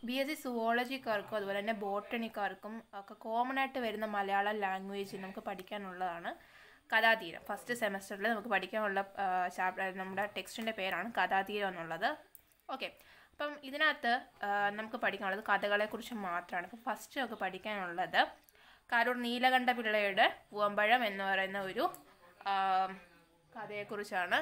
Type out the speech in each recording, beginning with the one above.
B S C സുവോളജിക്കാർക്കും അതുപോലെ തന്നെ ബോട്ടണിക്കാർക്കും ഒക്കെ കോമൺ ആയിട്ട് വരുന്ന മലയാളം ലാംഗ്വേജ് നമുക്ക് പഠിക്കാനുള്ളതാണ് കഥാതീരം ഫസ്റ്റ് സെമസ്റ്ററിൽ നമുക്ക് പഠിക്കാനുള്ള ചാപ്റ്റർ നമ്മുടെ ടെക്സ്റ്റിൻ്റെ പേരാണ് കഥാതീരം എന്നുള്ളത് ഓക്കെ അപ്പം ഇതിനകത്ത് ആ, നമുക്ക് പഠിക്കാനുള്ളത് കഥകളെക്കുറിച്ച് മാത്രമാണ് അപ്പോൾ ഫസ്റ്റ് നമുക്ക് പഠിക്കാനുള്ളത് കാരൂർ നീലകണ്ഠ പിള്ളയുടെ പൂവമ്പഴം എന്ന് പറയുന്ന ഒരു ആ, കഥയെക്കുറിച്ചാണ്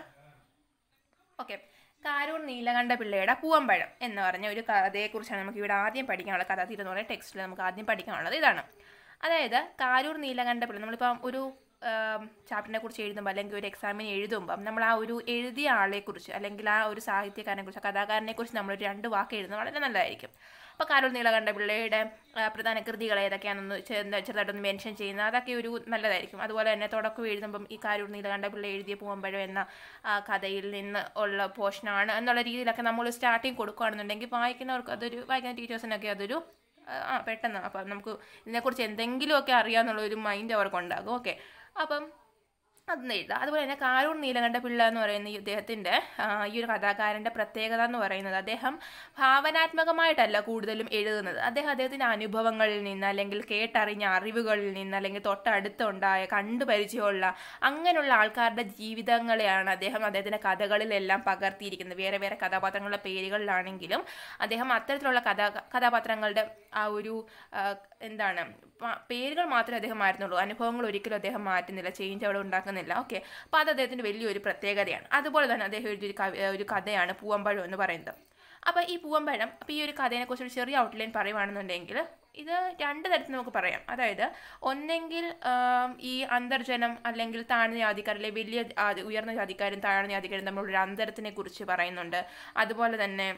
ഓക്കെ കാരൂർ നീലകണ്ഠ പിള്ളയുടെ പൂവമ്പഴം എന്ന് പറഞ്ഞ ഒരു കഥയെക്കുറിച്ചാണ് നമുക്ക് ഇവിടെ ആദ്യം പഠിക്കാനുള്ള കഥാതീരം എന്ന് പറയുന്ന ടെക്സ്റ്റിൽ നമുക്ക് ആദ്യം പഠിക്കാനുള്ളത് ഇതാണ് അതായത് കാരൂർ നീലകണ്ഠ പിള്ള നമ്മളിപ്പം ഒരു ചാപ്റ്ററിനെ കുറിച്ച് എഴുതുമ്പോൾ അല്ലെങ്കിൽ ഒരു എക്സാമിന് എഴുതുമ്പം നമ്മൾ ആ ഒരു എഴുതിയ ആളെക്കുറിച്ച് അല്ലെങ്കിൽ ആ ഒരു സാഹിത്യകാരനെ കുറിച്ച് കഥാകാരനെ കുറിച്ച് നമ്മൾ ഒരു രണ്ട് വാക്ക് എഴുതുന്നത് വളരെ നല്ലതായിരിക്കും അപ്പോൾ കാരൂർ നീലകണ്ഠ പിള്ളയുടെ ആ, പ്രധാന കൃതികൾ ഏതൊക്കെയാണെന്ന് ചെറുത- ചെറുതായിട്ടൊന്ന് മെൻഷൻ ചെയ്യുന്നത് അതൊക്കെ ഒരു നല്ലതായിരിക്കും അതുപോലെ തന്നെ തുടക്കം എഴുതുമ്പം ഈ കാരൂർ നീലകണ്ഠ പിള്ള എഴുതിയ പൂവമ്പഴം എന്ന ആ, കഥയിൽ നിന്ന് ഉള്ള പോർഷനാണ് എന്നുള്ള രീതിയിലൊക്കെ നമ്മൾ സ്റ്റാർട്ടിങ് കൊടുക്കുകയാണെന്നുണ്ടെങ്കിൽ വായിക്കുന്നവർക്ക് അതൊരു വായിക്കുന്ന ടീച്ചേഴ്സിനൊക്കെ അതൊരു ആ, ആ പെട്ടെന്ന് അപ്പം നമുക്ക് ഇതിനെക്കുറിച്ച് എന്തെങ്കിലുമൊക്കെ അറിയാമെന്നുള്ള ഒരു മൈൻഡ് അവർക്കുണ്ടാകും ഓക്കെ അപ്പം അതൊന്ന് എഴുതാം അതുപോലെ തന്നെ കാരൂർ നീലകണ്ഠ പിള്ള എന്ന് പറയുന്ന ഈ ഇദ്ദേഹത്തിൻ്റെ ആ, ഈ ഒരു കഥാകാരൻ്റെ പ്രത്യേകത എന്ന് പറയുന്നത് അദ്ദേഹം ഭാവനാത്മകമായിട്ടല്ല കൂടുതലും എഴുതുന്നത് അദ്ദേഹം അദ്ദേഹത്തിൻ്റെ അനുഭവങ്ങളിൽ നിന്ന് അല്ലെങ്കിൽ കേട്ടറിഞ്ഞ അറിവുകളിൽ നിന്ന് അല്ലെങ്കിൽ തൊട്ടടുത്തുണ്ടായ കണ്ടു പരിചയമുള്ള അങ്ങനെയുള്ള ആൾക്കാരുടെ ജീവിതങ്ങളെയാണ് അദ്ദേഹം അദ്ദേഹത്തിൻ്റെ കഥകളിലെല്ലാം പകർത്തിയിരിക്കുന്നത് വേറെ വേറെ കഥാപാത്രങ്ങളുടെ പേരുകളിലാണെങ്കിലും അദ്ദേഹം അത്തരത്തിലുള്ള കഥാ കഥാപാത്രങ്ങളുടെ ആ ഒരു ആ, എന്താണ് പ- പേരുകൾ മാത്രമേ അദ്ദേഹം മാറ്റുന്നുള്ളൂ അനുഭവങ്ങൾ ഒരിക്കലും അദ്ദേഹം മാറ്റുന്നില്ല ചേഞ്ച് അവിടെ ഉണ്ടാക്കുന്നില്ല ഓക്കെ അപ്പോൾ അത് അദ്ദേഹത്തിൻ്റെ വലിയൊരു പ്രത്യേകതയാണ് അതുപോലെ തന്നെ അദ്ദേഹം എഴുതിയൊരു കവി ഒരു കഥയാണ് പൂവമ്പഴം എന്ന് പറയുന്നത് അപ്പോൾ ഈ പൂവമ്പഴം അപ്പോൾ ഈ ഒരു കഥയെക്കുറിച്ച് ഒരു ചെറിയ ഔട്ട്ലൈൻ പറയുവാണെന്നുണ്ടെങ്കിൽ ഇത് രണ്ട് തരത്തിൽ നമുക്ക് പറയാം അതായത് ഒന്നെങ്കിൽ ആം, ഈ അന്തർജനം അല്ലെങ്കിൽ താഴ്ന്ന ജാതിക്കാർ അല്ലെങ്കിൽ വലിയ ജാതി- ഉയർന്ന ജാതിക്കാരും താഴ്ന്ന ജാതിക്കാരും തമ്മിലുള്ള ഒരു അന്തരത്തിനെ കുറിച്ച് പറയുന്നുണ്ട് അതുപോലെ തന്നെ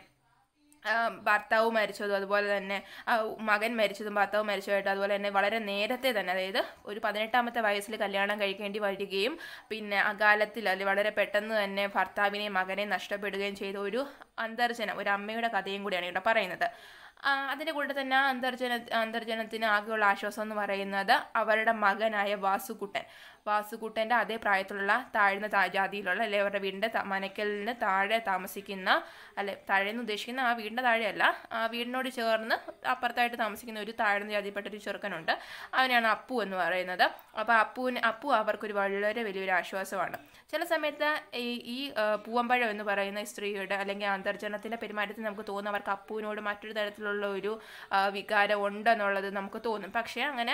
ആ, ഭർത്താവ് മരിച്ചതും അതുപോലെ തന്നെ ആ, മകൻ മരിച്ചതും ഭർത്താവ് മരിച്ചതായിട്ട് അതുപോലെ തന്നെ വളരെ നേരത്തെ തന്നെ അതായത് ഒരു പതിനെട്ടാമത്തെ വയസ്സിൽ കല്യാണം കഴിക്കേണ്ടി വരികയും പിന്നെ അകാലത്തിൽ അല്ലെങ്കിൽ വളരെ പെട്ടെന്ന് തന്നെ ഭർത്താവിനെയും മകനെയും നഷ്ടപ്പെടുകയും ചെയ്ത ഒരു അന്തർജനം ഒരു അമ്മയുടെ കഥയും കൂടിയാണ് ഇവിടെ പറയുന്നത് ആ, അതിൻ്റെ കൂടെ തന്നെ ആ അന്തർജന അന്തർജനത്തിന് ആകെയുള്ള ആശ്വാസം എന്ന് പറയുന്നത് അവരുടെ മകനായ വാസുകുട്ടൻ വാസുകുട്ടൻ്റെ അതേ പ്രായത്തിലുള്ള താഴ്ന്ന താ- ജാതിയിലുള്ള അല്ലെ അവരുടെ വീടിൻ്റെ ത- മനക്കലിന് താഴെ താമസിക്കുന്ന അല്ലെ താഴെ എന്ന് ഉദ്ദേശിക്കുന്ന ആ വീടിൻ്റെ താഴെയല്ല ആ വീടിനോട് ചേർന്ന് അപ്പുറത്തായിട്ട് താമസിക്കുന്ന ഒരു താഴ്ന്ന ജാതിപ്പെട്ട ഒരു ചെറുക്കനുണ്ട് അവനെയാണ് അപ്പു എന്ന് പറയുന്നത് അപ്പോൾ അപ്പുവിന് അപ്പു അവർക്കൊരു വളരെ വലിയൊരു ആശ്വാസമാണ് ചില സമയത്ത് ഈ ഈ ആ, പൂവമ്പഴം എന്ന് പറയുന്ന ഈ സ്ത്രീയുടെ അല്ലെങ്കിൽ അന്തർജനത്തിൻ്റെ പെരുമാറ്റത്തിൽ നമുക്ക് തോന്നും അവർക്ക് അപ്പുവിനോട് മറ്റൊരു തരത്തിലുള്ള ഒരു ആ, വികാരം ഉണ്ടെന്നുള്ളത് നമുക്ക് തോന്നും പക്ഷേ അങ്ങനെ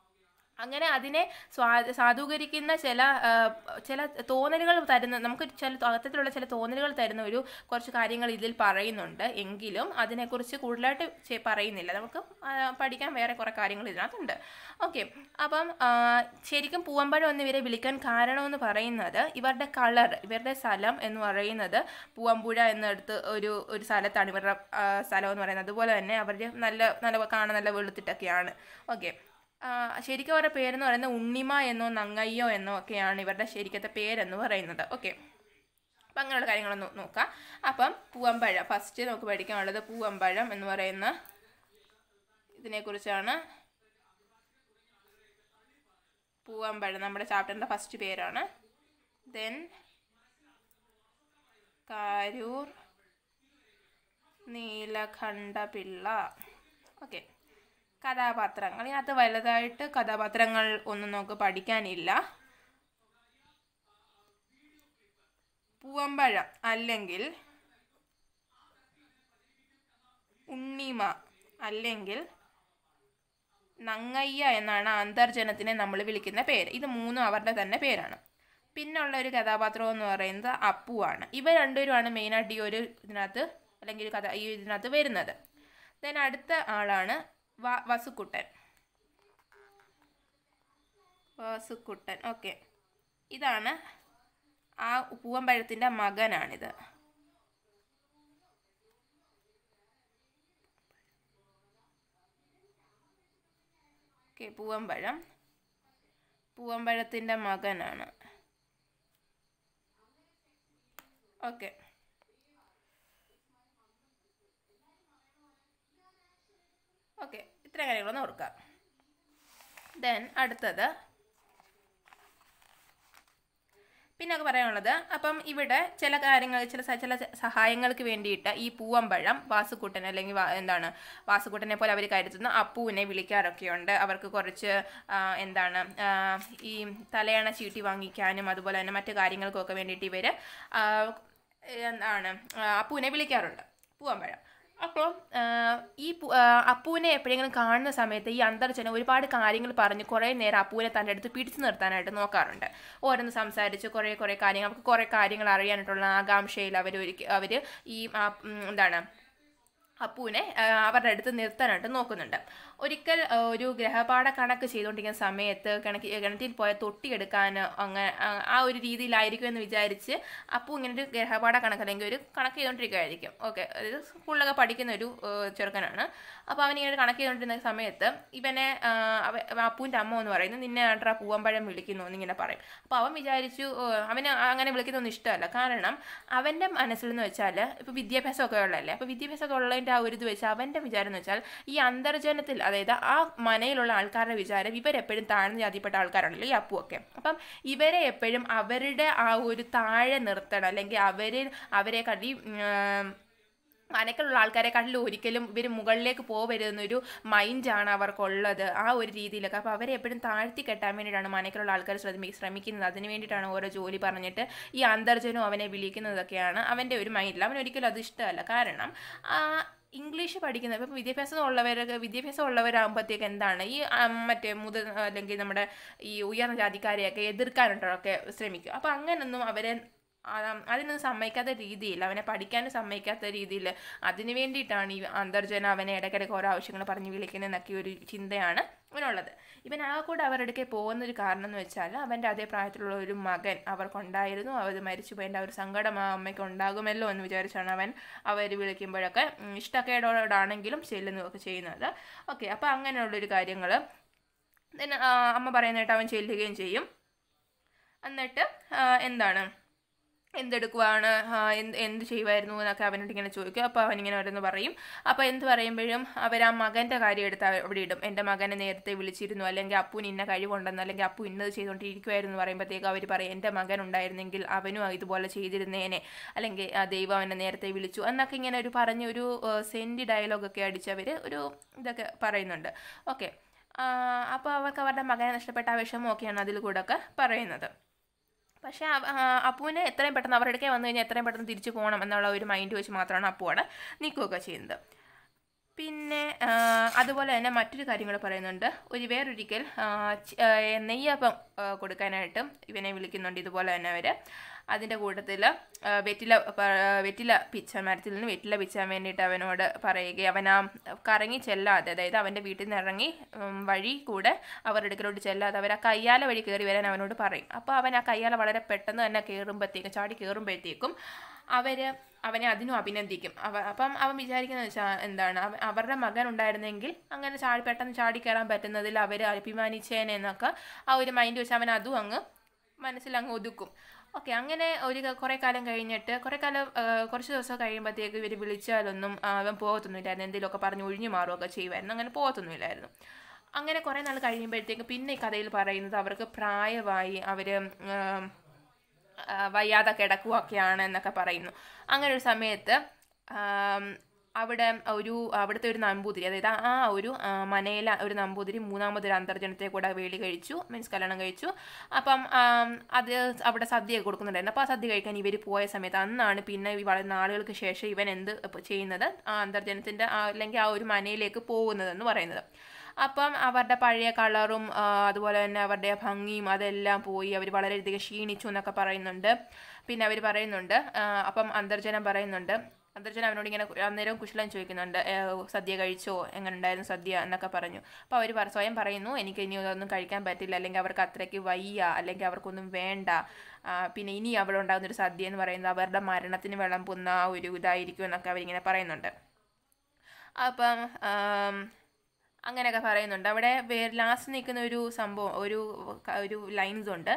അങ്ങനെ അതിനെ സ്വാ സാധൂകരിക്കുന്ന ചില ആ, ചില തോന്നലുകൾ തരുന്ന നമുക്ക് ചില അത്തരത്തിലുള്ള ചില തോന്നലുകൾ തരുന്ന ഒരു കുറച്ച് കാര്യങ്ങൾ ഇതിൽ പറയുന്നുണ്ട് എങ്കിലും അതിനെക്കുറിച്ച് കൂടുതലായിട്ട് ചെ- പറയുന്നില്ല നമുക്ക് ആ, പഠിക്കാൻ വേറെ കുറേ കാര്യങ്ങൾ ഇതിനകത്തുണ്ട് ഓക്കെ അപ്പം ആ, ശരിക്കും പൂവമ്പഴം എന്ന് ഇവരെ വിളിക്കാൻ കാരണമെന്ന് പറയുന്നത് ഇവരുടെ കളർ ഇവരുടെ സ്ഥലം എന്ന് പറയുന്നത് പൂവമ്പുഴ എന്നിടത്ത് ഒരു ഒരു സ്ഥലത്താണ് ഇവരുടെ ആ, സ്ഥലം എന്ന് പറയുന്നത് അതുപോലെ തന്നെ അവർ നല്ല നല്ല കാണാൻ നല്ല വെളുത്തിട്ടൊക്കെയാണ് ഓക്കെ ശരിക്കും അവരുടെ പേരെന്ന് പറയുന്നത് ഉണ്ണിമ എന്നോ നങ്ങയ്യോ എന്നോ ഒക്കെയാണ് ഇവരുടെ ശരിക്കത്തെ പേരെന്ന് പറയുന്നത് ഓക്കെ അപ്പം അങ്ങനെയുള്ള കാര്യങ്ങളൊന്ന് നോക്കാം അപ്പം പൂവമ്പഴം ഫസ്റ്റ് നമുക്ക് പഠിക്കാനുള്ളത് പൂവമ്പഴം എന്ന് പറയുന്ന ഇതിനെക്കുറിച്ചാണ് പൂവമ്പഴം നമ്മുടെ ചാപ്റ്ററിൻ്റെ ഫസ്റ്റ് പേരാണ് ദെൻ കാരൂർ നീലകണ്ഠപിള്ള ഓക്കെ കഥാപാത്രങ്ങൾ ഇതിനകത്ത് വലുതായിട്ട് കഥാപാത്രങ്ങൾ ഒന്നും നമുക്ക് പഠിക്കാനില്ല പൂവമ്പഴം അല്ലെങ്കിൽ ഉണ്ണിമ അല്ലെങ്കിൽ നങ്ങയ്യ എന്നാണ് അന്തർജനത്തിനെ നമ്മൾ വിളിക്കുന്ന പേര് ഇത് മൂന്നും അവരുടെ തന്നെ പേരാണ് പിന്നുള്ള ഒരു കഥാപാത്രം എന്ന് പറയുന്നത് അപ്പുവാണ് ഇവ രണ്ടുപേരുമാണ് മെയിനായിട്ട് ഈ ഒരു ഇതിനകത്ത് അല്ലെങ്കിൽ ഒരു കഥ ഈ ഇതിനകത്ത് വരുന്നത് ദെൻ അടുത്ത ആളാണ് വ വസുക്കുട്ടൻ വസുക്കുട്ടൻ ഓക്കെ ഇതാണ് ആ പൂവമ്പഴത്തിൻ്റെ മകനാണിത് ഓക്കെ പൂവമ്പഴം പൂവമ്പഴത്തിൻ്റെ മകനാണ് ഓക്കെ ഓക്കെ ഇത്ര കാര്യങ്ങളൊന്ന് ഓർക്കുക ദെൻ അടുത്തത് പിന്നെ ഒക്കെ പറയാനുള്ളത് അപ്പം ഇവിടെ ചില കാര്യങ്ങൾ ചില സ- ചില സഹായങ്ങൾക്ക് വേണ്ടിയിട്ട് ഈ പൂവമ്പഴം വാസുക്കുട്ടൻ അല്ലെങ്കിൽ വാ- എന്താണ് വാസുക്കുട്ടനെ പോലെ അവർ കരുതുന്ന അപ്പുവിനെ വിളിക്കാറൊക്കെയുണ്ട് അവർക്ക് കുറച്ച് ആ, എന്താണ് ആ, ഈ തലയണ ചീട്ടി വാങ്ങിക്കാനും അതുപോലെ തന്നെ മറ്റു കാര്യങ്ങൾക്കൊക്കെ വേണ്ടിയിട്ട് ഇവർ എന്താണ് ആ, അപ്പുവിനെ വിളിക്കാറുണ്ട് പൂവമ്പഴം അപ്പോൾ ഈ പു- ആ, അപ്പുവിനെ എപ്പോഴെങ്കിലും കാണുന്ന സമയത്ത് ഈ അന്തർജനം ഒരുപാട് കാര്യങ്ങൾ പറഞ്ഞ് കുറേ നേരം അപ്പുവിനെ തൻ്റെ അടുത്ത് പിടിച്ചു നിർത്താനായിട്ട് നോക്കാറുണ്ട് ഓരോന്ന് സംസാരിച്ച് കുറേ കുറേ കാര്യങ്ങൾ അവർക്ക് കുറേ കാര്യങ്ങൾ അറിയാനായിട്ടുള്ള ആകാംക്ഷയിൽ അവർ അവർ ഈ ആ, ഉം, എന്താണ് അപ്പുവിനെ ആ, അവരുടെ അടുത്ത് നിർത്താനായിട്ട് നോക്കുന്നുണ്ട് ഒരിക്കൽ ആ, ഒരു ഗ്രഹപാഠ കണക്ക് ചെയ്തുകൊണ്ടിരിക്കുന്ന സമയത്ത് കിണക്കി കിണറ്റിൽ പോയ തൊട്ടിയെടുക്കാൻ അങ്ങനെ ആ, ആ ഒരു രീതിയിലായിരിക്കും എന്ന് വിചാരിച്ച് അപ്പു ഇങ്ങനെ ഒരു ഗ്രഹപാഠ കണക്ക് അല്ലെങ്കിൽ ഒരു കണക്ക് ചെയ്തുകൊണ്ടിരിക്കുകയായിരിക്കും ഓക്കെ അതായത് സ്കൂളിലൊക്കെ പഠിക്കുന്ന ഒരു ആ, ചെറുക്കനാണ് അപ്പോൾ അവനിങ്ങനെ ഒരു കണക്ക് ചെയ്തുകൊണ്ടിരുന്ന സമയത്ത് ഇവനെ ആ, അവ- അവ അപ്പുവിൻ്റെ അമ്മ എന്ന് പറയുന്നത് നിന്നെ ആണ്ട്രാ പൂവമ്പഴം വിളിക്കുന്നു എന്നിങ്ങനെ പറയും അപ്പോൾ അവൻ വിചാരിച്ചു ഓ, അവന് അങ്ങനെ വിളിക്കുന്നൊന്നും ഇഷ്ടമല്ല കാരണം അവൻ്റെ മനസ്സിൽ എന്ന് വെച്ചാൽ ഇപ്പോൾ വിദ്യാഭ്യാസമൊക്കെ ഉള്ളതല്ലേ അപ്പോൾ വിദ്യാഭ്യാസമൊക്കെ ഉള്ളതിൻ്റെ ആ ഒരു ഇത് വെച്ച് അവൻ്റെ വിചാരം എന്ന് വെച്ചാൽ ഈ അന്തർജനത്തിൽ അതായത് ആ മനയിലുള്ള ആൾക്കാരുടെ വിചാരം ഇവരെപ്പോഴും താഴ്ന്ന ജാതിപ്പെട്ട ആൾക്കാരാണല്ലോ ഈ അപ്പുവൊക്കെ അപ്പം ഇവരെ എപ്പോഴും അവരുടെ ആ ഒരു താഴെ നിർത്തണം അല്ലെങ്കിൽ അവരിൽ അവരെ കണ്ടി മനക്കുള്ള ആൾക്കാരെക്കാട്ടിലും ഒരിക്കലും ഇവർ മുകളിലേക്ക് പോകരുതെന്നൊരു മൈൻഡാണ് അവർക്കുള്ളത് ആ ഒരു രീതിയിലൊക്കെ അപ്പോൾ അവരെ എപ്പോഴും താഴ്ത്തി കെട്ടാൻ വേണ്ടിയിട്ടാണ് മനക്കുള്ള ആൾക്കാർ ശ്രമി ശ്രമിക്കുന്നത് അതിന് വേണ്ടിയിട്ടാണ് ഓരോ ജോലി പറഞ്ഞിട്ട് ഈ അന്തർജനം അവനെ വിളിക്കുന്നതൊക്കെയാണ് അവൻ്റെ ഒരു മൈൻഡിൽ അവൻ ഒരിക്കലും അത് ഇഷ്ടമല്ല കാരണം ആ, ഇംഗ്ലീഷ് പഠിക്കുന്നത് ഇപ്പം വിദ്യാഭ്യാസം ഉള്ളവരൊക്കെ വിദ്യാഭ്യാസം ഉള്ളവരാകുമ്പോഴത്തേക്ക് എന്താണ് ഈ ആ, മറ്റേ മുത അല്ലെങ്കിൽ നമ്മുടെ ഈ ഉയർന്ന ജാതിക്കാരെയൊക്കെ എതിർക്കാനായിട്ടൊക്കെ ശ്രമിക്കും അപ്പോൾ അങ്ങനൊന്നും അവരെ ആ, അതിനൊന്നും സമ്മതിക്കാത്ത രീതിയിൽ അവനെ പഠിക്കാനും സമ്മതിക്കാത്ത രീതിയിൽ അതിന് വേണ്ടിയിട്ടാണ് ഈ അന്തർജന അവനെ ഇടയ്ക്കിടയ്ക്ക് ഓരോ ആവശ്യങ്ങൾ പറഞ്ഞ് വിളിക്കുന്നതെന്നൊക്കെ ഒരു ചിന്തയാണ് ഇവനുള്ളത് ഇവൻ ആ കൂടെ അവരുടെ അടുക്കെ പോകുന്ന ഒരു കാരണം എന്ന് വെച്ചാൽ അവൻ്റെ അതേ പ്രായത്തിലുള്ള ഒരു മകൻ അവർക്കുണ്ടായിരുന്നു അവർ മരിച്ചുപോയതിൻ്റെ ആ ഒരു സങ്കടം ആ അമ്മയ്ക്ക് ഉണ്ടാകുമല്ലോ എന്ന് വിചാരിച്ചാണ് അവൻ അവർ വിളിക്കുമ്പോഴൊക്കെ ഉം, ഇഷ്ടക്കേടോടാണെങ്കിലും ചെല്ലുന്നതൊക്കെ ചെയ്യുന്നത് ഓക്കെ അപ്പോൾ അങ്ങനെയുള്ളൊരു കാര്യങ്ങൾ then, ആ, അമ്മ പറയുന്നതായിട്ട് അവൻ ചെല്ലുകയും ചെയ്യും എന്നിട്ട് ആ, എന്താണ് എന്തെടുക്കുവാണ് ആ, എന്ത് എന്ത് ചെയ്യുമായിരുന്നു എന്നൊക്കെ അവനോട് ഇങ്ങനെ ചോദിക്കും അപ്പോൾ അവനിങ്ങനെ ഓരോന്ന് പറയും അപ്പോൾ എന്ത് പറയുമ്പോഴും അവർ ആ മകൻ്റെ കാര്യം എടുത്ത് അവ- അവിടെ ഇടും എൻ്റെ മകനെ നേരത്തെ വിളിച്ചിരുന്നു അല്ലെങ്കിൽ അപ്പുവിന് ഇന്ന കഴിവുണ്ടെന്ന് അല്ലെങ്കിൽ അപ്പു ഇന്നത് ചെയ്തുകൊണ്ടിരിക്കുമായിരുന്നു എന്ന് പറയുമ്പോഴത്തേക്ക് അവർ പറയും എൻ്റെ മകൻ ഉണ്ടായിരുന്നെങ്കിൽ അവനും ഇതുപോലെ ചെയ്തിരുന്നേനെ അല്ലെങ്കിൽ ആ ദൈവം അവനെ നേരത്തെ വിളിച്ചു എന്നൊക്കെ ഇങ്ങനെ ഒരു പറഞ്ഞ ഒരു സെൻറ്റി ഡയലോഗൊക്കെ അടിച്ചവർ ഒരു ഇതൊക്കെ പറയുന്നുണ്ട് ഓക്കെ അപ്പോൾ അവർക്ക് അവരുടെ മകനെ നഷ്ടപ്പെട്ട ആ വിഷമമൊക്കെയാണ് അതിൽ കൂടെ ഒക്കെ പറയുന്നത് പക്ഷേ അവ- ആ, അപ്പുവിന് എത്രയും പെട്ടെന്ന് അവരുടെ അടുക്കൽ വന്നു കഴിഞ്ഞാൽ എത്രയും പെട്ടെന്ന് തിരിച്ചു പോകണം എന്നുള്ള ഒരു മൈൻഡ് വെച്ച് മാത്രമാണ് അപ്പു അവിടെ നിൽക്കുകയൊക്കെ ചെയ്യുന്നത് പിന്നെ ആ, അതുപോലെ തന്നെ മറ്റൊരു കാര്യം കൂടെ പറയുന്നുണ്ട് ഒരു വേറൊരിക്കൽ ആ, ചി- ആ, നെയ്യപ്പം ആ, കൊടുക്കാനായിട്ടും ഇവനെ വിളിക്കുന്നുണ്ട് ഇതുപോലെ തന്നെ അവർ അതിൻ്റെ കൂട്ടത്തിൽ വെറ്റില പ- വെറ്റില പിച്ച മരത്തിൽ നിന്ന് വെറ്റില പിച്ചാൻ വേണ്ടിയിട്ട് അവനോട് പറയുകയും അവൻ ആ കറങ്ങി ചെല്ലാതെ അതായത് അവൻ്റെ വീട്ടിൽ നിന്ന് ഇറങ്ങി ഉം, വഴി കൂടെ അവരുടെ അടുക്കലോട്ട് ചെല്ലാതെ അവർ ആ കയ്യാല വഴി കയറി വരാൻ അവനോട് പറയും അപ്പോൾ അവൻ ആ കയ്യാല വളരെ പെട്ടെന്ന് തന്നെ കയറുമ്പോഴത്തേക്കും ചാടി കയറുമ്പോഴത്തേക്കും അവർ അവനെ അതിനും അഭിനന്ദിക്കും അവ അപ്പം അവൻ വിചാരിക്കുന്നത് വെച്ചാൽ എന്താണ് അവ- അവരുടെ മകൻ ഉണ്ടായിരുന്നെങ്കിൽ അങ്ങനെ ചാടി പെട്ടെന്ന് ചാടി കയറാൻ പറ്റുന്നതിൽ അവർ അഭിമാനിച്ചേനെ എന്നൊക്കെ ആ ഒരു മൈൻഡ് വെച്ച് അവൻ അതും അങ്ങ് മനസ്സിൽ അങ്ങ് ഒതുക്കും ഓക്കെ അങ്ങനെ ഒരു ക- കുറേ കാലം കഴിഞ്ഞിട്ട് കുറേ കാലം ആ, കുറച്ച് ദിവസം കഴിയുമ്പോഴത്തേക്ക് ഇവർ വിളിച്ചാലൊന്നും ആ, അവൻ പോകത്തൊന്നുമില്ലായിരുന്നു എന്തെങ്കിലുമൊക്കെ പറഞ്ഞ് ഒഴിഞ്ഞു മാറുകയൊക്കെ ചെയ്യുമായിരുന്നു അങ്ങനെ പോകത്തൊന്നുമില്ലായിരുന്നു അങ്ങനെ കുറേ നാൾ കഴിയുമ്പോഴത്തേക്ക് പിന്നെ ഈ കഥയിൽ പറയുന്നത് അവർക്ക് പ്രായമായി അവർ വയ്യാതെ കിടക്കുകയൊക്കെയാണ് എന്നൊക്കെ പറയുന്നു അങ്ങനെ ഒരു സമയത്ത് ആം, അവിടെ ഒരു അവിടുത്തെ ഒരു നമ്പൂതിരി അതായത് ആ ഒരു ആ, മനയിലെ ഒരു നമ്പൂതിരി മൂന്നാമതൊരു അന്തർജനത്തെ കൂടെ വേളി കഴിച്ചു മീൻസ് കല്യാണം കഴിച്ചു അപ്പം ആം, അത് അവിടെ സദ്യ കൊടുക്കുന്നുണ്ടായിരുന്നു അപ്പോൾ ആ സദ്യ കഴിക്കാൻ ഇവർ പോയ സമയത്ത് അന്നാണ് പിന്നെ ഈ വളരെ നാളുകൾക്ക് ശേഷം ഇവൻ എന്ത് ഇപ്പൊ ചെയ്യുന്നത് ആ അന്തർജനത്തിൻ്റെ അല്ലെങ്കിൽ ആ ഒരു മനയിലേക്ക് പോകുന്നതെന്ന് പറയുന്നത് അപ്പം അവരുടെ പഴയ കളറും ആ, അതുപോലെ തന്നെ അവരുടെ ആ ഭംഗിയും അതെല്ലാം പോയി അവർ വളരെയധികം ക്ഷീണിച്ചു എന്നൊക്കെ പറയുന്നുണ്ട് പിന്നെ അവർ പറയുന്നുണ്ട് ആ, അപ്പം അന്തർജനം പറയുന്നുണ്ട് അന്തർജനം അവനോട് ഇങ്ങനെ കു- അന്നേരം കുശലം ചോദിക്കുന്നുണ്ട് "ഏ, സദ്യ കഴിച്ചോ എങ്ങനെ ഉണ്ടായിരുന്നു സദ്യ എന്നൊക്കെ പറഞ്ഞു അപ്പോൾ അവർ സ്വയം പറയുന്നു എനിക്ക് ഇനി അതൊന്നും കഴിക്കാൻ പറ്റില്ല അല്ലെങ്കിൽ അവർക്ക് അത്രയ്ക്ക് വയ്യ അല്ലെങ്കിൽ അവർക്കൊന്നും വേണ്ട ആ, പിന്നെ ഇനി അവിടെ ഉണ്ടാകുന്നൊരു സദ്യ എന്ന് പറയുന്നത് അവരുടെ മരണത്തിന് വിളമ്പുന്ന ആ ഒരു ഇതായിരിക്കും എന്നൊക്കെ അവരിങ്ങനെ പറയുന്നുണ്ട് അപ്പം ആം, അങ്ങനെയൊക്കെ പറയുന്നുണ്ട് അവിടെ ലാസ്റ്റ് നിൽക്കുന്ന ഒരു സംഭവം ഒരു ക- ഒരു ലൈൻസ് ഉണ്ട്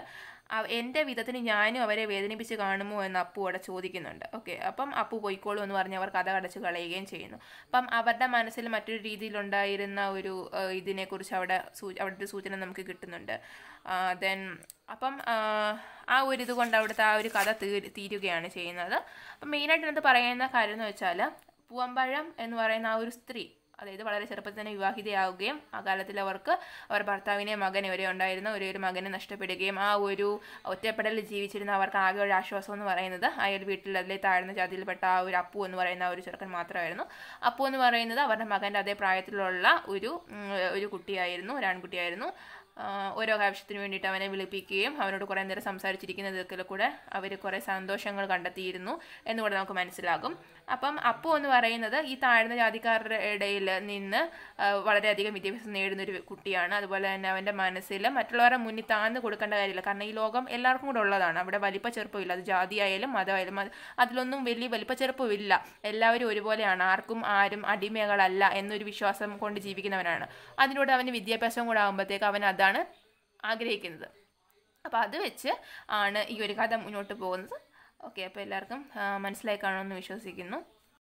ആ- എൻ്റെ വിധത്തിന് ഞാനും അവരെ വേദനിപ്പിച്ച് കാണുമോ എന്ന് അപ്പു അവിടെ ചോദിക്കുന്നുണ്ട് ഓക്കെ അപ്പം അപ്പു പോയിക്കോളൂ എന്ന് പറഞ്ഞ് അവർ കഥ കടച്ച് കളയുകയും ചെയ്യുന്നു അപ്പം അവരുടെ മനസ്സിൽ മറ്റൊരു രീതിയിലുണ്ടായിരുന്ന ഒരു ആ, ഇതിനെക്കുറിച്ച് അവിടെ സൂ അവിടെ ഒരു സൂചന നമുക്ക് കിട്ടുന്നുണ്ട് ദെൻ അപ്പം ആ, ആ ഒരു ഇത് കൊണ്ട് അവിടുത്തെ ആ ഒരു കഥ തീ തീരുകയാണ് ചെയ്യുന്നത് അപ്പം മെയിനായിട്ട് ഇതിനകത്ത് പറയുന്ന കാര്യം എന്ന് വെച്ചാൽ പൂവമ്പഴം എന്ന് പറയുന്ന ആ ഒരു സ്ത്രീ അതായത് വളരെ ചെറുപ്പത്തിൽ തന്നെ വിവാഹിതയാവുകയും ആ കാലത്തിൽ അവർക്ക് അവർ ഭർത്താവിനെ മകനെ വരെ ഉണ്ടായിരുന്ന ഒരേ ഒരു മകനെ നഷ്ടപ്പെടുകയും ആ ഒരു ഒറ്റപ്പെടലിൽ ജീവിച്ചിരുന്ന അവർക്ക് ആകെ ഒരു ആശ്വാസം എന്ന് പറയുന്നത് അയാൾ വീട്ടിൽ അതിലെ താഴ്ന്ന ജാതിയിൽപ്പെട്ട ആ ഒരു അപ്പു എന്ന് പറയുന്ന ആ ഒരു ചെറുക്കൻ മാത്രമായിരുന്നു അപ്പു എന്ന് പറയുന്നത് അവരുടെ മകൻ്റെ അതേ പ്രായത്തിലുള്ള ഒരു ഉം, ഒരു കുട്ടിയായിരുന്നു ഒരു ആൺകുട്ടിയായിരുന്നു ആ, ഓരോ ആവശ്യത്തിന് വേണ്ടിയിട്ട് അവനെ വിളിപ്പിക്കുകയും അവനോട് കുറേ നേരം സംസാരിച്ചിരിക്കുന്നതൊക്കെ കൂടെ അവർ കുറേ സന്തോഷങ്ങൾ കണ്ടെത്തിയിരുന്നു എന്നുകൂടെ നമുക്ക് മനസ്സിലാകും അപ്പം അപ്പു എന്ന് പറയുന്നത് ഈ താഴ്ന്ന ജാതിക്കാരുടെ ഇടയിൽ നിന്ന് ആ, വളരെയധികം വിദ്യാഭ്യാസം നേടുന്ന ഒരു കുട്ടിയാണ് അതുപോലെ തന്നെ അവൻ്റെ മനസ്സിൽ മറ്റുള്ളവരുടെ മുന്നിൽ താഴ്ന്നു കൊടുക്കേണ്ട കാര്യമില്ല കാരണം ഈ ലോകം എല്ലാവർക്കും കൂടെ ഉള്ളതാണ് അവിടെ വലിപ്പ ചെറുപ്പമില്ല അത് ജാതിയായാലും മതമായാലും അത് അതിലൊന്നും വലിയ വലിപ്പ ചെറുപ്പമില്ല എല്ലാവരും ഒരുപോലെയാണ് ആർക്കും ആരും അടിമകളല്ല എന്നൊരു വിശ്വാസം കൊണ്ട് ജീവിക്കുന്നവനാണ് അതിലൂടെ അവന് വിദ്യാഭ്യാസം കൂടെ ആകുമ്പോഴത്തേക്ക് അവൻ അതാണ് ആഗ്രഹിക്കുന്നത് അപ്പോൾ അത് വെച്ച് ആണ് ഈ ഒരു കഥ മുന്നോട്ട് പോകുന്നത് ഓക്കെ അപ്പോൾ എല്ലാവർക്കും ആ, മനസ്സിലായി കാണുമെന്ന് വിശ്വസിക്കുന്നു